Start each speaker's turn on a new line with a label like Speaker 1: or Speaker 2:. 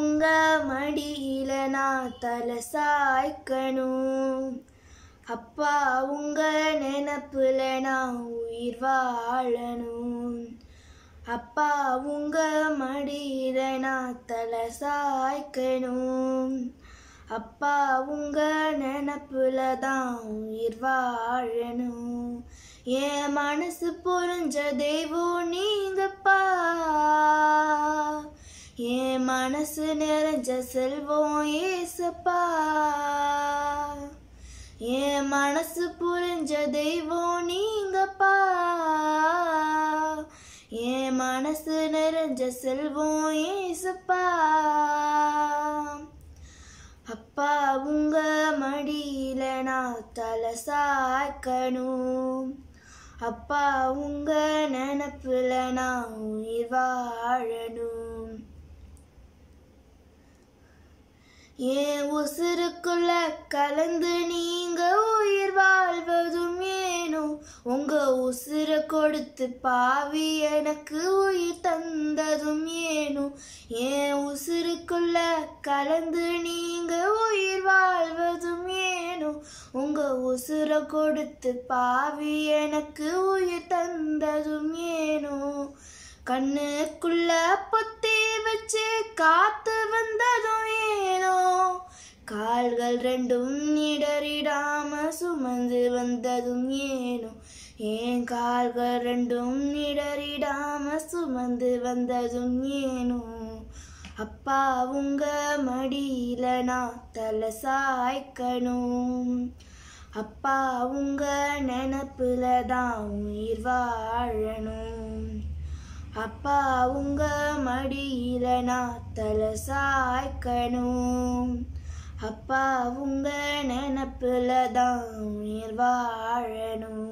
Speaker 1: உங்க மடியில நான் தலை சாய்க்கணும் அப்பா உங்க நினப்புல நான் உயிர் வாழணும் அப்பா உங்க மடியில நான் தலை சாய்க்கணும் அப்பா உங்க நினப்புல தான் உயிர் வாழணும் என் மனசு புரிஞ்ச தெய்வம் நீங்கப்பா என் மனசு நிறைஞ்ச செல்வம் ஏசப்பா என் மனசு புரிஞ்ச தெய்வம் நீங்கப்பா என் மனசு நிறைஞ்ச செல்வம் ஏசப்பா அப்பா உங்க மடியில நான் தலை சாய்க்கணும் அப்பா உங்க நினப்புல நான் உயிர் வாழணும் என் உசுருக்குள்ள கலந்து நீங்க உயிர் வாழ்வதும் ஏனோ உங்க உசுரை கொடுத்து பாவி எனக்கு உயிர் தந்ததும் ஏனோ என் உசுருக்குள்ள கலந்து நீங்க உயிர் வாழ்வதும் ஏனோ உங்க உசுரை கொடுத்து பாவி எனக்கு உயிர் தந்ததும் ஏனோ கண்ணுக்குள்ள பொத்தி வச்சு காத்து வந்ததும் ஏனோ கால்கள் ரெண்டும் இடறிடாம சுமந்து வந்ததும் ஏனோ என் கால்கள் ரெண்டும் இடறிடாம சுமந்து வந்ததும் ஏனோ அப்பா உங்க மடியில நான் தலை சாய்க்கணும் அப்பா உங்க நினப்புல தான் உயிர் வாழணும் அப்பா உங்க மடியில நான் தலை சாய்க்கணும் அப்பா உங்க நினப்புல தான் உயிர் வாழணும்